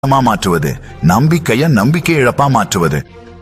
மா மாற்றுவது நம்பிக்கைய நம்பிக்கை இழப்பா மாற்றுவது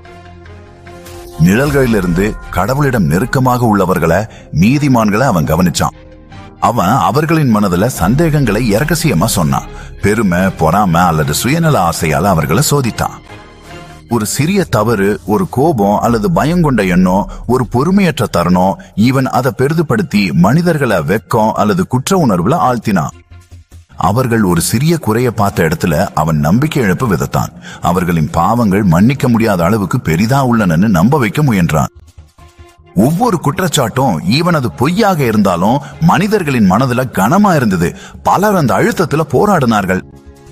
நிழல்களிலிருந்து கடவுளிடம் நெருக்கமாக உள்ளவர்களை நீதிமான்களை அவன் கவனிச்சான் அவன் அவர்களின் மனதுல சந்தேகங்களை இரகசியமா சொன்னான் பெருமை பொறாமை அல்லது சுயநல ஆசையால அவர்களை சோதித்தான் ஒரு சிறிய தவறு ஒரு கோபம் அல்லது பயம் கொண்ட எண்ணம் ஒரு பொறுமையற்ற தருணம் இவன் அதை பெரிதுபடுத்தி மனிதர்களை வெக்கம் அல்லது குற்ற உணர்வுல ஆழ்த்தினான் அவர்கள் ஒரு சிறிய குறைய பார்த்த இடத்துல அவன் நம்பிக்கை இழப்பு விதத்தான் அவர்களின் பாவங்கள் மன்னிக்க முடியாத அளவுக்கு பெரிதா உள்ளனன்னு நம்ப வைக்க முயன்றான் ஒவ்வொரு குற்றச்சாட்டும் ஈவன் அது பொய்யாக இருந்தாலும் மனிதர்களின் மனதுல கனமா இருந்தது பலர் அந்த அழுத்தத்துல போராடினார்கள்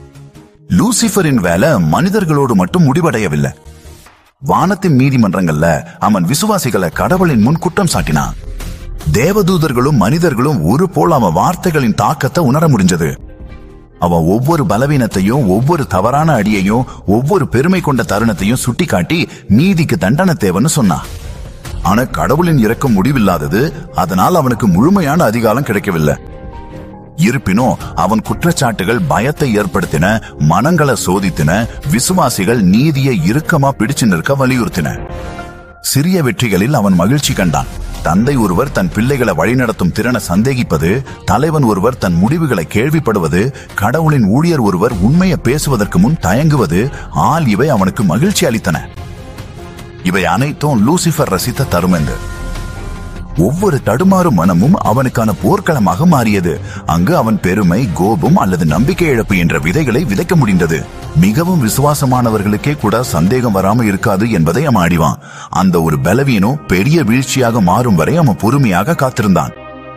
லூசிஃபரின் வேலை மனிதர்களோடு மட்டும் முடிவடையவில்லை வானத்தின் நீதிமன்றங்கள்ல அவன் விசுவாசிகளை கடவுளின் முன் குற்றம் சாட்டினான் தேவதூதர்களும் மனிதர்களும் ஒரு போல் அவன் வார்த்தைகளின் தாக்கத்தை உணர முடிஞ்சது அவன் ஒவ்வொரு பலவீனத்தையும் ஒவ்வொரு தவறான அடியையும் ஒவ்வொரு பெருமை கொண்ட தருணத்தையும் சுட்டிக்காட்டி நீதிக்கு தண்டனை தேவைன்னு சொன்னான் ஆனா கடவுளின் இறக்கம் முடிவில்லாதது அதனால் அவனுக்கு முழுமையான அதிகாரம் கிடைக்கவில்லை இருப்பினும் அவன் குற்றச்சாட்டுகள் பயத்தை ஏற்படுத்தின மனங்களை சோதித்தின விசுவாசிகள் நீதியை இறுக்கமா பிடிச்சு நிற்க வலியுறுத்தின சிறிய வெற்றிகளில் அவன் மகிழ்ச்சி கண்டான் தந்தை ஒருவர் தன் பிள்ளைகளை வழிநடத்தும் திறனை சந்தேகிப்பது தலைவன் ஒருவர் தன் முடிவுகளை கேள்விப்படுவது கடவுளின் ஊழியர் ஒருவர் உண்மையை பேசுவதற்கு முன் தயங்குவது ஆல் இவை அவனுக்கு மகிழ்ச்சி அளித்தன இவை அனைத்தும் லூசிஃபர் ரசித்த தருமென்று ஒவ்வொரு தடுமாறும் மனமும் அவனுக்கான போர்க்களமாக மாறியது அங்கு அவன் பெருமை கோபம் அல்லது நம்பிக்கை இழப்பு என்ற விதைகளை விதைக்க முடிந்தது மிகவும் விசுவாசமானவர்களுக்கே கூட சந்தேகம் வராம இருக்காது என்பதை அவன் அறிவான் அந்த ஒரு பலவீனம் பெரிய வீழ்ச்சியாக மாறும் வரை அவன் பொறுமையாக காத்திருந்தான்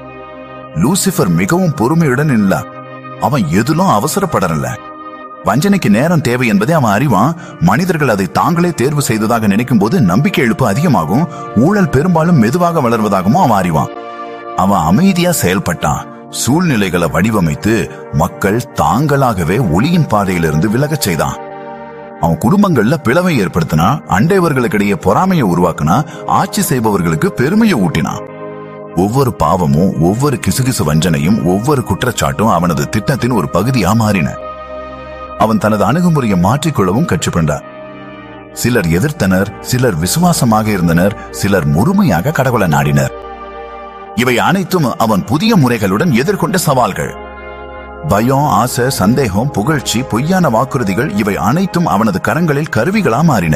லூசிஃபர் மிகவும் பொறுமையுடன் இல்ல அவன் எதிலும் அவசரப்படல வஞ்சனைக்கு நேரம் தேவை என்பதை அவன் அறிவான் மனிதர்கள் அதை தாங்களே தேர்வு செய்ததாக நினைக்கும் போது நம்பிக்கை எழுப்பு அதிகமாகும் ஊழல் பெரும்பாலும் மெதுவாக வளர்வதாகவும் அவன் அறிவான் அவன் அமைதியா செயல்பட்டான் சூழ்நிலைகளை வடிவமைத்து மக்கள் தாங்களாகவே ஒளியின் பாதையிலிருந்து விலகச் செய்தான் அவன் குடும்பங்கள்ல பிளவை ஏற்படுத்தினா அண்டைவர்களுக்கிடையே பொறாமையை உருவாக்கினா ஆட்சி செய்பவர்களுக்கு பெருமையை ஊட்டினான் ஒவ்வொரு பாவமும் ஒவ்வொரு கிசுகிசு வஞ்சனையும் ஒவ்வொரு குற்றச்சாட்டும் அவனது திட்டத்தின் ஒரு பகுதியா மாறின அவன் தனது அணுகுமுறையை மாற்றிக்கொள்ளவும் கற்றுக்கொண்டார் சிலர் எதிர்த்தனர் சிலர் விசுவாசமாக இருந்தனர் சிலர் முழுமையாக கடவுளை நாடினர் இவை அனைத்தும் அவன் புதிய முறைகளுடன் எதிர்கொண்ட சவால்கள் பயம் ஆசை சந்தேகம் புகழ்ச்சி பொய்யான வாக்குறுதிகள் இவை அனைத்தும் அவனது கரங்களில் கருவிகளா மாறின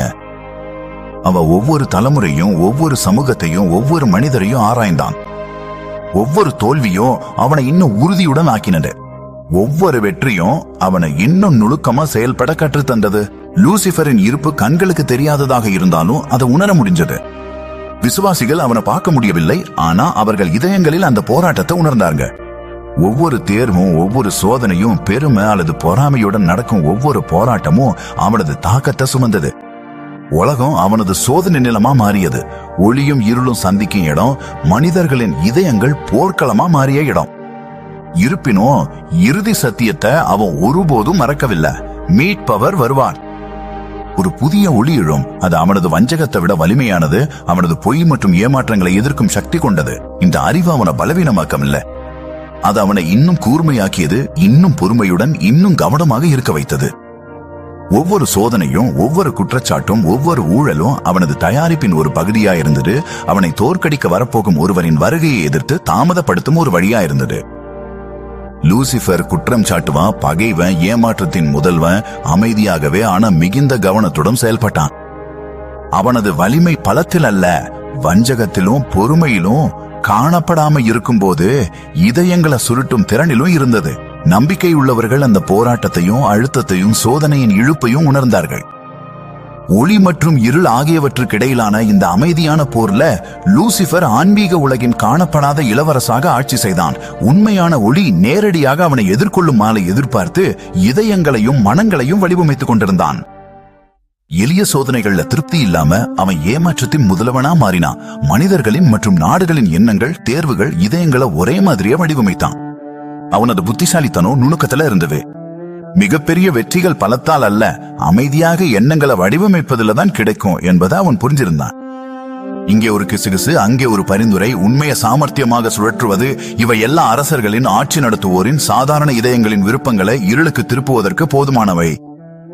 அவ ஒவ்வொரு தலைமுறையும் ஒவ்வொரு சமூகத்தையும் ஒவ்வொரு மனிதரையும் ஆராய்ந்தான் ஒவ்வொரு தோல்வியும் அவனை இன்னும் உறுதியுடன் ஆக்கினது ஒவ்வொரு வெற்றியும் அவனை இன்னும் நுணுக்கமா செயல்பட கற்றுத் தந்தது லூசிஃபரின் இருப்பு கண்களுக்கு தெரியாததாக இருந்தாலும் அதை உணர முடிஞ்சது விசுவாசிகள் அவனை பார்க்க முடியவில்லை ஆனா அவர்கள் இதயங்களில் அந்த போராட்டத்தை உணர்ந்தாங்க ஒவ்வொரு தேர்வும் ஒவ்வொரு சோதனையும் பெருமை அல்லது பொறாமையுடன் நடக்கும் ஒவ்வொரு போராட்டமும் அவனது தாக்கத்தை சுமந்தது உலகம் அவனது சோதனை நிலமா மாறியது ஒளியும் இருளும் சந்திக்கும் இடம் மனிதர்களின் இதயங்கள் போர்க்களமா மாறிய இடம் இருப்பினும் இறுதி சத்தியத்தை அவன் ஒருபோதும் மறக்கவில்லை மீட்பவர் வருவார் ஒரு புதிய ஒளி எழும் அது அவனது வஞ்சகத்தை விட வலிமையானது அவனது பொய் மற்றும் ஏமாற்றங்களை எதிர்க்கும் சக்தி கொண்டது இந்த அறிவு அவனை பலவீனமாக்கமில்ல அது அவனை இன்னும் கூர்மையாக்கியது இன்னும் பொறுமையுடன் இன்னும் கவனமாக இருக்க வைத்தது ஒவ்வொரு சோதனையும் ஒவ்வொரு குற்றச்சாட்டும் ஒவ்வொரு ஊழலும் அவனது தயாரிப்பின் ஒரு பகுதியா இருந்தது அவனை தோற்கடிக்க வரப்போகும் ஒருவரின் வருகையை எதிர்த்து தாமதப்படுத்தும் ஒரு வழியா இருந்தது லூசிஃபர் குற்றம் சாட்டுவான் பகைவன் ஏமாற்றத்தின் முதல்வன் அமைதியாகவே ஆனா மிகுந்த கவனத்துடன் செயல்பட்டான் அவனது வலிமை பலத்தில் அல்ல வஞ்சகத்திலும் பொறுமையிலும் காணப்படாம இருக்கும்போது இதயங்களை சுருட்டும் திறனிலும் இருந்தது நம்பிக்கை உள்ளவர்கள் அந்த போராட்டத்தையும் அழுத்தத்தையும் சோதனையின் இழுப்பையும் உணர்ந்தார்கள் ஒளி மற்றும் இருள் ஆகியவற்றுக்கிடையிலான இந்த அமைதியான போர்ல லூசிஃபர் ஆன்மீக உலகின் காணப்படாத இளவரசாக ஆட்சி செய்தான் உண்மையான ஒளி நேரடியாக அவனை எதிர்கொள்ளும் மாலை எதிர்பார்த்து இதயங்களையும் மனங்களையும் வடிவமைத்துக் கொண்டிருந்தான் எளிய சோதனைகள்ல திருப்தி இல்லாம அவன் ஏமாற்றத்தின் முதல்வனா மாறினான் மனிதர்களின் மற்றும் நாடுகளின் எண்ணங்கள் தேர்வுகள் இதயங்களை ஒரே மாதிரியே வடிவமைத்தான் அவனது புத்திசாலித்தனம் நுணுக்கத்துல இருந்தது மிகப்பெரிய வெற்றிகள் பலத்தால் அல்ல அமைதியாக எண்ணங்களை வடிவமைப்பதில் தான் கிடைக்கும் என்பதை அவன் புரிஞ்சிருந்தான் இங்கே ஒரு கிசுகிசு அங்கே ஒரு பரிந்துரை உண்மையை சாமர்த்தியமாக சுழற்றுவது இவை எல்லா அரசர்களின் ஆட்சி நடத்துவோரின் சாதாரண இதயங்களின் விருப்பங்களை இருளுக்கு திருப்புவதற்கு போதுமானவை